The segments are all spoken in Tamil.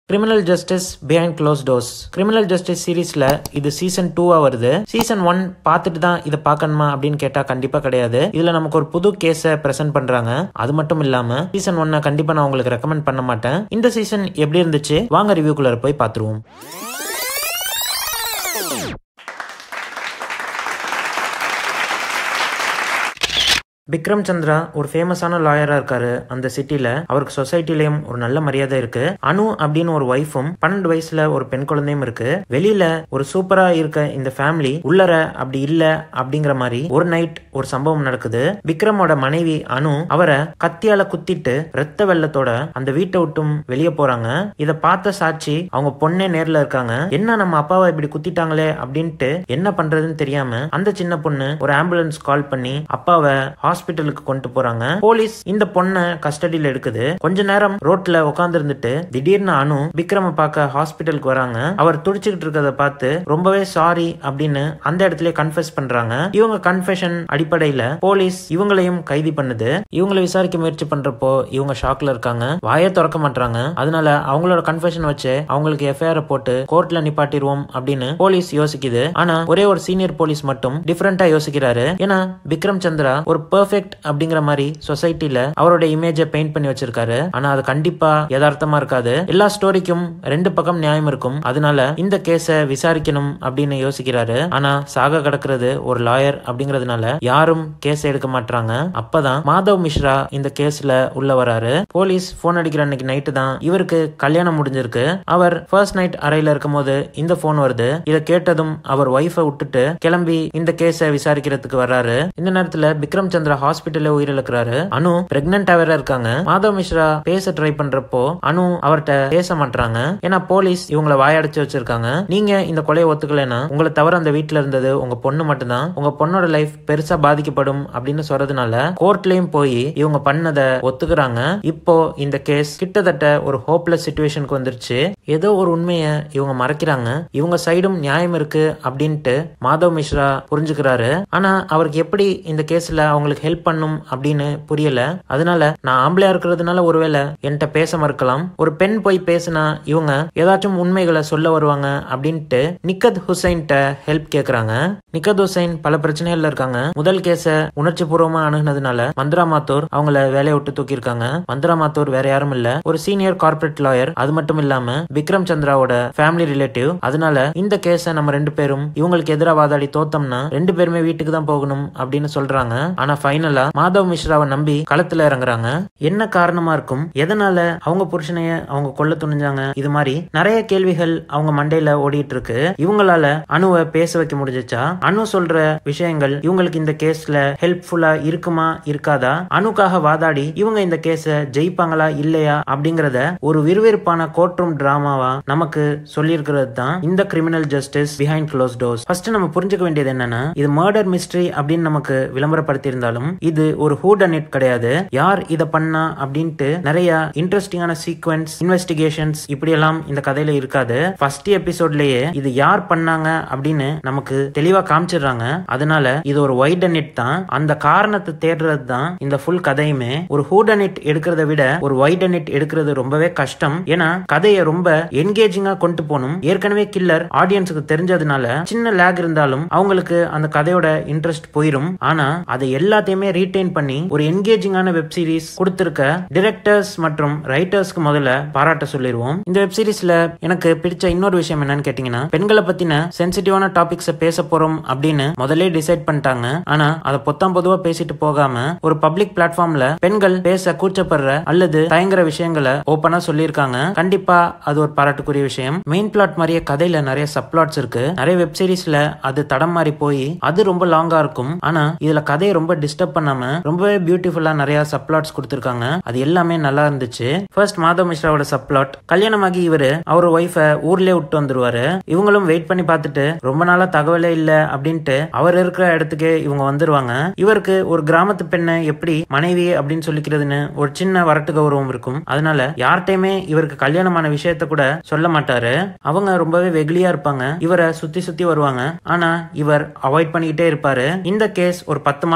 criminal justice behind closed doors criminal justice சீரீஸ்ல இது சீசன் டூவா வருது சீசன் ஒன் பார்த்துட்டு தான் இதை பார்க்கணுமா அப்படின்னு கேட்டா கண்டிப்பா கிடையாது இதுல நமக்கு ஒரு புது கேஸை பிரசன்ட் பண்றாங்க அது மட்டும் இல்லாம சீசன் ஒன்னை கண்டிப்பா நான் உங்களுக்கு ரெக்கமெண்ட் பண்ண மாட்டேன் இந்த சீசன் எப்படி இருந்துச்சு வாங்க ரிவ்யூக்குள்ள போய் பார்த்துருவோம் விக்ரம் சந்திரா ஒரு ஃபேமஸான லாயரா இருக்காரு அந்த சிட்டில அவருக்கு சொசைட்டிலயும் ஒரு நல்ல மரியாதை இருக்கு அனு அப்படின்னு ஒரு ஒய்ஃபும் பன்னெண்டு வயசுல ஒரு பெண் குழந்தையும் இருக்கு வெளியில ஒரு சூப்பரா இருக்க இந்த ஃபேமிலி உள்ளர அப்படி இல்ல அப்படிங்கிற மாதிரி ஒரு நைட் ஒரு சம்பவம் நடக்குது விக்ரமோட மனைவி அனு அவரை கத்தியால குத்திட்டு ரத்த வெள்ளத்தோட அந்த வீட்டை விட்டும் வெளியே போறாங்க இத பார்த்த சாட்சி அவங்க பொண்ணே நேர்ல இருக்காங்க என்ன நம்ம அப்பாவை இப்படி குத்திட்டாங்களே அப்படின்ட்டு என்ன பண்றதுன்னு தெரியாம அந்த சின்ன பொண்ணு ஒரு ஆம்புலன்ஸ் கால் பண்ணி அப்பாவை ஹாஸ்பிட்டலுக்கு கொண்டு போறாங்க போலீஸ் இந்த பொண்ணை கஸ்டடியில எடுக்குது கொஞ்ச நேரம் ரோட்ல உட்கார்ந்து இருந்துட்டு திடீர்னு அனு விக்ரம பார்க்க ஹாஸ்பிட்டலுக்கு வராங்க அவர் துடிச்சுக்கிட்டு இருக்கிறத பார்த்து ரொம்பவே சாரி அப்படின்னு அந்த இடத்துல கன்ஃபெஸ் பண்றாங்க இவங்க கன்ஃபெஷன் அடிப்படையில போலீஸ் இவங்களையும் கைது பண்ணுது இவங்களை விசாரிக்க முயற்சி பண்றப்போ இவங்க ஷாக்ல இருக்காங்க வாயே திறக்க மாட்டாங்க அதனால அவங்களோட கன்ஃபெஷன் வச்சு அவங்களுக்கு எஃப்ஐஆர் போட்டு கோர்ட்ல நிப்பாட்டிடுவோம் அப்படின்னு போலீஸ் யோசிக்குது ஆனா ஒரே ஒரு சீனியர் போலீஸ் மட்டும் டிஃபரெண்டா யோசிக்கிறாரு ஏன்னா விக்ரம் சந்திரா ஒரு பெர்ஃபெக்ட் அப்படிங்கிற மாதிரி சொசைட்டில அவரோட இமேஜை பெயிண்ட் பண்ணி வச்சிருக்காரு ஆனா அது கண்டிப்பா யதார்த்தமா இருக்காது எல்லா ஸ்டோரிக்கும் ரெண்டு பக்கம் நியாயம் இருக்கும் அதனால இந்த கேஸ விசாரிக்கணும் அப்படின்னு யோசிக்கிறாரு ஆனா சாக கிடக்கிறது ஒரு லாயர் அப்படிங்கறதுனால யாரும் கேஸ் எடுக்க மாட்டாங்க அப்பதான் மாதவ் மிஸ்ரா இந்த கேஸ்ல உள்ள வராரு போலீஸ் போன் அடிக்கிற அன்னைக்கு நைட்டு தான் இவருக்கு கல்யாணம் முடிஞ்சிருக்கு அவர் ஃபர்ஸ்ட் நைட் அறையில இருக்கும் போது இந்த போன் வருது இதை கேட்டதும் அவர் ஒய்ஃபை விட்டுட்டு கிளம்பி இந்த கேஸை விசாரிக்கிறதுக்கு வர்றாரு இந்த நேரத்துல விக்ரம் சந்திரா ஹாஸ்பிட்டல்ல உயிரிழக்கிறாரு அனு பிரெக்னெண்டா வேற இருக்காங்க மாதவ் மிஸ்ரா பேச ட்ரை பண்றப்போ அனு அவர்கிட்ட பேச மாட்டாங்க ஏன்னா போலீஸ் இவங்களை வாயடைச்சு வச்சிருக்காங்க நீங்க இந்த கொலையை ஒத்துக்கலைன்னா உங்களை தவிர அந்த வீட்டுல இருந்தது உங்க பொண்ணு மட்டும்தான் உங்க பொண்ணோட லைஃப் பெருசா பாதிக்கப்படும் அப்படின்னு சொல்றதுனால கோர்ட்லயும் போய் இவங்க பண்ணதை ஒத்துக்கிறாங்க இப்போ இந்த கேஸ் கிட்டத்தட்ட ஒரு ஹோப்லெஸ் சுச்சுவேஷனுக்கு வந்துருச்சு ஏதோ ஒரு உண்மையை இவங்க மறைக்கிறாங்க இவங்க சைடும் நியாயம் இருக்கு அப்படின்ட்டு மாதவ் மிஸ்ரா புரிஞ்சுக்கிறாரு ஆனா அவருக்கு எப்படி இந்த கேஸ்ல அவங்களுக்கு ஹெல்ப் பண்ணும் அப்படின்னு புரியல அதனால நான் ஆம்பளையா இருக்கிறதுனால ஒருவேளை என்கிட்ட பேச மறுக்கலாம் ஒரு பெண் போய் பேசினா இவங்க ஏதாச்சும் உண்மைகளை சொல்ல வருவாங்க அப்படின்ட்டு நிக்கத் ஹுசைன்ட்ட ஹெல்ப் கேக்குறாங்க நிக்கத் ஹுசைன் பல பிரச்சனைகள்ல இருக்காங்க முதல் கேஸ உணர்ச்சி பூர்வமா அணுகுனதுனால மந்திரா மாத்தூர் அவங்கள வேலையை விட்டு தூக்கியிருக்காங்க மந்திரா மாத்தூர் வேற யாரும் இல்ல ஒரு சீனியர் கார்பரேட் லாயர் அது மட்டும் இல்லாம விக்ரம் சந்திராவோட ஃபேமிலி ரிலேட்டிவ் அதனால இந்த கேஸ நம்ம ரெண்டு பேரும் இவங்களுக்கு எதிராக வாதாடி தோத்தோம்னா ரெண்டு பேருமே வீட்டுக்கு தான் போகணும் அப்படின்னு சொல்றாங்க ஆனா ஃபைனலா மாதவ் மிஸ்ராவை நம்பி களத்துல இறங்குறாங்க என்ன காரணமா இருக்கும் எதனால அவங்க புருஷனைய அவங்க கொல்ல துணிஞ்சாங்க இது மாதிரி நிறைய கேள்விகள் அவங்க மண்டையில ஓடிட்டு இருக்கு இவங்களால அணுவை பேச வைக்க முடிஞ்சிச்சா அணு சொல்ற விஷயங்கள் இவங்களுக்கு இந்த கேஸ்ல ஹெல்ப்ஃபுல்லா இருக்குமா இருக்காதா அணுக்காக வாதாடி இவங்க இந்த கேஸ ஜெயிப்பாங்களா இல்லையா அப்படிங்கறத ஒரு விறுவிறுப்பான கோர்ட் ரூம் டிராமாவா நமக்கு சொல்லியிருக்கிறது தான் இந்த criminal justice behind closed doors first நம்ம புரிஞ்சுக்க வேண்டியது என்னன்னா இது மர்டர் மிஸ்ட்ரி அப்படின்னு நமக்கு விளம்பரப்படுத்தி இருந்தாலும் இது ஒரு ஹூ டன் இட் கிடையாது யார் இதை பண்ணா அப்படின்ட்டு நிறைய இன்ட்ரெஸ்டிங்கான சீக்வன்ஸ் இன்வெஸ்டிகேஷன்ஸ் இப்படி எல்லாம் இந்த கதையில இருக்காது ஃபர்ஸ்ட் எபிசோட்லயே இது யார் பண்ணாங்க அப்படின்னு நமக்கு தெளிவா காமிச்சிடுறாங்க அதனால இது ஒரு ஒயிட் அண்ட் இட் தான் அந்த காரணத்தை தேடுறது தான் இந்த ஃபுல் கதையுமே ஒரு ஹூட் அண்ட் இட் எடுக்கிறத விட ஒரு ஒயிட் அண்ட் இட் எடுக்கிறது ரொம்பவே கஷ்டம் ஏன்னா கதையை ரொம்ப என்கேஜிங்கா கொண்டு போகணும் ஏற்கனவே கில்லர் ஆடியன்ஸுக்கு தெரிஞ்சதுனால சின்ன லேக் இருந்தாலும் அவங்களுக்கு அந்த கதையோட இன்ட்ரெஸ்ட் போயிடும் ஆனா அதை எல்லாத்தையுமே ரீடைன் பண்ணி ஒரு என்கேஜிங்கான வெப் சீரிஸ் கொடுத்திருக்க டிரெக்டர்ஸ் மற்றும் ரைட்டர்ஸ்க்கு முதல்ல பாராட்ட சொல்லிடுவோம் இந்த வெப் சீரிஸ்ல எனக்கு பிடிச்ச இன்னொரு விஷயம் என்னன்னு கேட்டீங்கன்னா பெண்களை பத்தின சென்சிட்டிவான டாபிக்ஸ் பேச போறோம் அப்படின்னு முதல்ல டிசைட் பண்ணிட்டாங்க ஆனா அதை பொத்தாம் பொதுவா பேசிட்டு போகாம ஒரு பப்ளிக் பிளாட்ஃபார்ம்ல பெண்கள் பேச கூச்சப்படுற அல்லது தயங்குற விஷயங்களை ஓப்பனா சொல்லியிருக்காங்க கண்டிப்பா அது ஒரு பாராட்டுக்குரிய விஷயம் மெயின் பிளாட் மாதிரியே கதையில நிறைய சப்ளாட்ஸ் இருக்கு நிறைய வெப் சீரிஸ்ல அது தடம் மாறி போய் அது ரொம்ப லாங்கா இருக்கும் ஆனா இதுல கதையை ரொம்ப டிஸ்டர்ப் பண்ணாம ரொம்பவே பியூட்டிஃபுல்லா நிறைய சப்ளாட்ஸ் கொடுத்திருக்காங்க அது எல்லாமே நல்லா இருந்துச்சு ஃபர்ஸ்ட் மாதவ் மிஸ்ராவோட சப்ளாட் கல்யாணமாகி இவரு அவர் ஒய்ஃபை ஊர்லயே விட்டு வந்துருவாரு இவங்களும் வெயிட் பண்ணி பார்த்துட்டு ரொம்ப நாளா தகவலே இல்ல அப்படின்ட்டு அவர் இருக்கிற இடத்துக்கே இவங்க வந்துருவாங்க இவருக்கு ஒரு கிராமத்து பெண்ணை எப்படி மனைவி அப்படின்னு சொல்லிக்கிறதுன்னு ஒரு சின்ன வரட்டு கௌரவம் இருக்கும் அதனால யார்கிட்டயுமே இவருக்கு கல்யாணமான விஷயத்த கூட சொல்ல மாட்டாரு அவங்க ரொம்பவே வெகுளியா இருப்பாங்க இவரை சுத்தி சுத்தி வருவாங்க ஆனா இவர் அவாய்ட் பண்ணிக்கிட்டே இருப்பாரு இந்த கேஸ் ஒரு பத்து மாசத்துக்கு நடக்கும்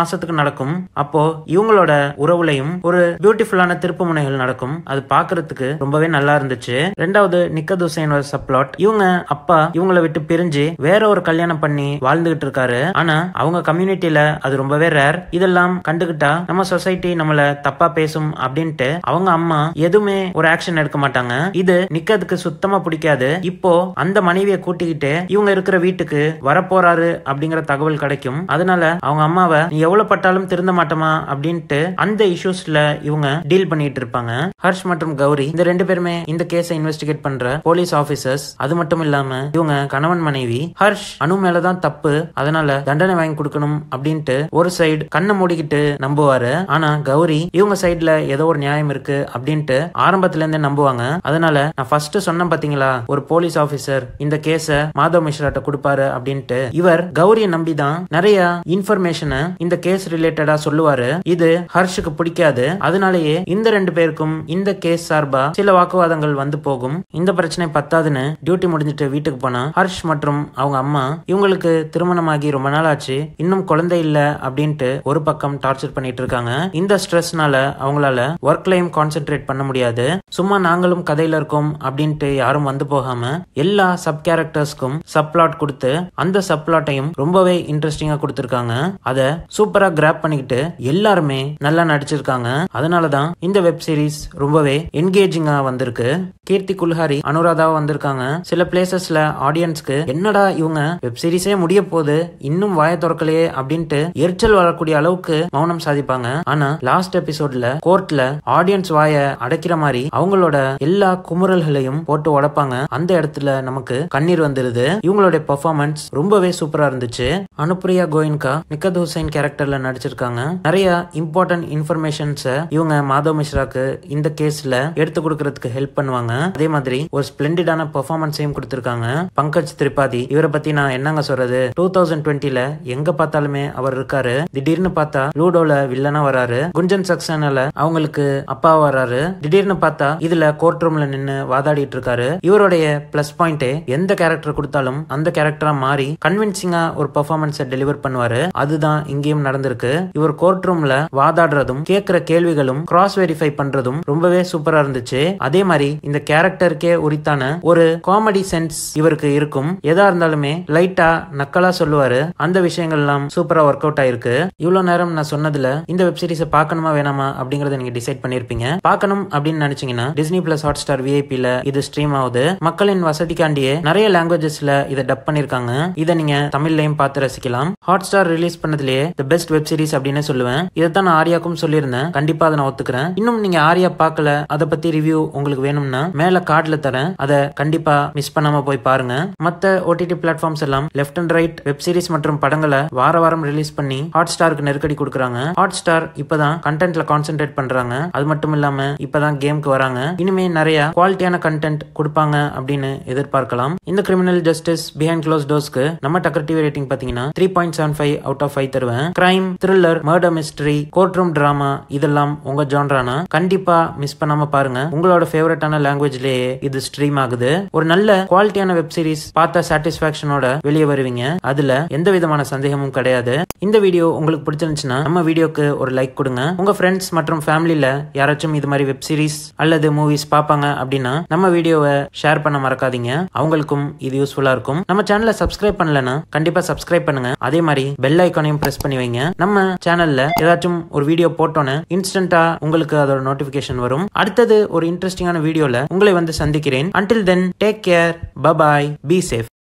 நடக்கும் அப்போ இவங்களோட உறவுலையும் ஒரு பியூட்டிஃபுல்லான திருப்பு முனைகள் நடக்கும் அது பாக்குறதுக்கு ரொம்பவே நல்லா இருந்துச்சு ரெண்டாவது நிக்கத் ஹுசைனோட சப்ளாட் இவங்க அப்பா இவங்களை விட்டு பிரிஞ்சு வேற ஒரு கல்யாணம் பண்ணி வாழ்ந்துகிட்டு இருக்காரு ஆனா அவங்க கம்யூனிட்டியில அது ரொம்பவே ரேர் இதெல்லாம் கண்டுகிட்டா நம்ம சொசைட்டி நம்மள தப்பா பேசும் அப்படின்ட்டு அவங்க அம்மா எதுவுமே ஒரு ஆக்ஷன் எடுக்க மாட்டாங்க இது நிக்கதுக்கு சுத்தமா பிடிக்காது இப்போ அந்த மனைவியை கூட்டிக்கிட்டு இவங்க இருக்கிற வீட்டுக்கு வரப்போறாரு அப்படிங்கிற தகவல் கிடைக்கும் அதனால அவங்க அம்மாவை நீ எவ்வளவு பட்டாலும் திருந்த மாட்டோமா அப்படின்ட்டு அந்த இஷ்யூஸ்ல இவங்க டீல் பண்ணிட்டு இருப்பாங்க ஹர்ஷ் மற்றும் கௌரி இந்த ரெண்டு பேருமே இந்த கேஸை இன்வெஸ்டிகேட் பண்ற போலீஸ் ஆபீசர்ஸ் அது மட்டும் இல்லாம இவங்க கணவன் மனைவி ஹர்ஷ் அனு மேலதான் தப்பு அதனால தண்டனை வாங்கி கொடுக்கணும் அப்படின்ட்டு ஒரு சைடு கண்ணை மூடிக்கிட்டு நம்புவாரு ஆனா கௌரி இவங்க சைடுல ஏதோ ஒரு நியாயம் இருக்கு அப்படின்ட்டு ஆரம்பத்துல இருந்தே நம்புவாங்க அதனால நான் ஃபர்ஸ்ட் சொன்னேன் பாத்தீங்களா ஒரு போலீஸ் ஆபீசர் இந்த கேஸ மாதவ் மிஸ்ராட்ட கொடுப்பாரு அப்படின்ட்டு இவர் கௌரிய நம்பி தான் நிறைய இன்ஃபர்மேஷனை இந்த கேஸ் ரிலேட்டடா சொல்லுவாரு இது ஹர்ஷுக்கு பிடிக்காது அதனாலேயே இந்த ரெண்டு பேருக்கும் இந்த கேஸ் சார்பா சில வாக்குவாதங்கள் வந்து போகும் இந்த பிரச்சனை பத்தாதுன்னு டியூட்டி முடிஞ்சிட்டு வீட்டுக்கு போனா ஹர்ஷ் மற்றும் அவங்க அம்மா இவங்களுக்கு திருமணமாகி ரொம்ப நாள் ஆச்சு இன்னும் குழந்தை இல்ல அப்படின்ட்டு ஒரு பக்கம் டார்ச்சர் பண்ணிட்டு இருக்காங்க இந்த ஸ்ட்ரெஸ்னால அவங்களால ஒர்க்லயும் கான்சென்ட்ரேட் பண்ண முடியாது சும்மா நாங்களும் கதையில இருக்கோம் அப்படின்ட்டு யாரும் வந்து போகாம எல்லா சப் கேரக்டர்ஸ்க்கும் சப்ளாட் கொடுத்து அந்த சப்ளாட்டையும் ரொம்பவே இன்ட்ரெஸ்டிங்கா கொடுத்திருக்காங்க அத சூப்பரா கிராப் பண்ணிக்கிட்டு எல்லாருமே நல்லா நடிச்சிருக்காங்க அதனாலதான் இந்த வெப் சீரிஸ் ரொம்பவே என்கேஜிங்கா வந்திருக்கு கீர்த்தி குல்ஹாரி அனுராதாவா வந்திருக்காங்க சில பிளேசஸ்ல ஆடியன்ஸ்க்கு என்னடா இவங்க வெப் சீரிஸே முடிய போகுது இன்னும் வாய திறக்கலையே அப்படின்ட்டு எரிச்சல் வரக்கூடிய அளவுக்கு மௌனம் சாதிப்பாங்க ஆனா லாஸ்ட் எபிசோட்ல கோர்ட்ல ஆடியன்ஸ் வாய அடைக்கிற மாதிரி அவங்களோட எல்லா குமுறல்களையும் போட்டு உடைப்பாங்க அந்த இடத்துல நமக்கு கண்ணீர் வந்துருது இவங்களுடைய பெர்ஃபார்மன்ஸ் ரொம்பவே சூப்பரா இருந்துச்சு அனுப்ரியா கோயன்கா நிக்கத் ஹுசைன் கேரக்டர்ல நடிச்சிருக்காங்க நிறைய இம்பார்ட்டன்ட் இன்ஃபர்மேஷன்ஸ் இவங்க மாதவ் மிஸ்ராக்கு இந்த கேஸ்ல எடுத்து கொடுக்கறதுக்கு ஹெல்ப் பண்ணுவாங்க அதே மாதிரி ஒரு ஸ்பிளெண்டிடான பெர்ஃபார்மன்ஸையும் கொடுத்திருக்காங்க பங்கஜ் திரிபாதி இவரை பத்தி நான் என்னங்க சொல்றது டூ தௌசண்ட் டுவெண்ட்டில எங்க பார்த்தாலுமே அவர் இருக்காரு திடீர்னு பார்த்தா லூடோல வில்லனா வராரு குஞ்சன் சக்சனால அவங்களுக்கு அப்பா வராரு திடீர்னு பார்த்தா இதுல கோர்ட் ரூம்ல நின்னு வாதாடிட்டு இருக்காரு இவருடைய பிளஸ் பாயிண்டே எந்த கேரக்டர் கொடுத்தாலும் அந்த கேரக்டரா மாறி கன்வின்சிங்கா ஒரு பெர்ஃபார்மன்ஸை டெலிவர் பண்ணுவாரு அதுதான் இங்கேயும் நடந்திருக்கு இவர் கோர்ட் ரூம்ல வாதாடுறதும் கேட்கிற கேள்விகளும் கிராஸ் வெரிஃபை பண்றதும் ரொம்பவே சூப்பரா இருந்துச்சு அதே மாதிரி இந்த கேரக்டருக்கே உரித்தான ஒரு காமெடி சென்ஸ் இவருக்கு இருக்கும் எதா இருந்தாலுமே லைட்டா நக்கலா சொல்லுவாரு அந்த விஷயங்கள் எல்லாம் சூப்பரா ஒர்க் அவுட் ஆயிருக்கு இவ்வளவு நேரம் நான் சொன்னதுல இந்த வெப் சீரிஸை பார்க்கணுமா வேணாமா அப்படிங்கறத நீங்க டிசைட் பண்ணிருப்பீங்க பார்க்கணும் அப்படின்னு நினைச்சீங்கன்னா டிஸ்னி பிளஸ் ஹாட் ஸ்டார் விஐபில இது ஸ்ட்ரீம் ஆகுது மக்களின் வசதிக்காண்டியே நிறைய லாங்குவேஜஸ்ல இதை டப் பண்ணிருக்காங்க இதை நீங்க தமிழ்லயும் பார்த்து ரசிக்கலாம் ஹாட் ஸ்டார் ரிலீஸ் பண்ணதுலயே த பெஸ்ட் வெப் சீரிஸ் அப்படின்னு சொல்லுவேன் இதைத்தான் நான் ஆர்யாக்கும் சொல்லியிருந்தேன் கண்டிப்பா அதை நான் ஒத்துக்கிறேன் இன்னும் நீங்க ஆர்யா பார்க்கல அதை பத்தி ரிவ்யூ உங்களுக்கு வேணும்னா மேல கார்டுல தரேன் அதை கண்டிப்பா மிஸ் பண்ணாம போய் பாருங்க மத்த ஓடிடி பிளாட்ஃபார்ம்ஸ் எல்லாம் left and right web series மற்றும் படங்களை வார வாரம் ரிலீஸ் பண்ணி ஹாட் ஸ்டாருக்கு நெருக்கடி கொடுக்குறாங்க ஹாட் ஸ்டார் இப்பதான் கண்டென்ட்ல கான்சென்ட்ரேட் பண்றாங்க அது மட்டும் இல்லாம இப்பதான் கேம்க்கு வராங்க இனிமே நிறைய குவாலிட்டியான கண்டென்ட் கொடுப்பாங்க அப்படின்னு எதிர்பார்க்கலாம் இந்த கிரிமினல் ஜஸ்டிஸ் பிஹைண்ட் க்ளோஸ் டோஸ்க்கு நம்ம டக்கர் டிவி ரேட்டிங் பாத்தீங்கன்னா three point seven five out of five தருவேன் crime thriller murder mystery court room drama இதெல்லாம் உங்க ஜான்ரானா கண்டிப்பா மிஸ் பண்ணாம பாருங்க உங்களோட ஃபேவரட்டான லாங்குவேஜ்லயே இது ஸ்ட்ரீம் ஆகுது ஒரு நல்ல குவாலிட்டியான வெப் சீரிஸ் பார்த்த சாட்டிஸ்பாக்சனோட வெளியே வருவீங்க அதுல எந்த விதமான சந்தேகமும் கிடையாது இந்த வீடியோ உங்களுக்கு பிடிச்சிருந்துச்சுன்னா நம்ம வீடியோக்கு ஒரு லைக் கொடுங்க உங்க ஃப்ரெண்ட்ஸ் மற்றும் ஃபேமிலியில யாராச்சும் இது மாதிரி வெப் சீரிஸ் அல்லது மூவிஸ் பார்ப்பாங்க அப்படின்னா நம்ம வீடியோவை ஷேர் பண்ண மறக்காதீங்க அவங்களுக்கும் இது யூஸ்ஃபுல்லா இருக்கும் நம்ம சேனலை சப்ஸ்கிரைப் பண்ணலன்னா கண்டிப்பா சப்ஸ்கிரைப் பண்ணுங்க அதே மாதிரி பெல் ஐக்கானையும் பிரஸ் பண்ணி வைங்க நம்ம சேனல்ல ஏதாச்சும் ஒரு வீடியோ போட்டோன்னு இன்ஸ்டன்டா உங்களுக்கு அதோட நோட்டிபிகேஷன் வரும் அடுத்தது ஒரு இன்ட்ரெஸ்டிங்கான வீடியோல உங்களை வந்து சந்திக்கிறேன் until then take care bye bye be safe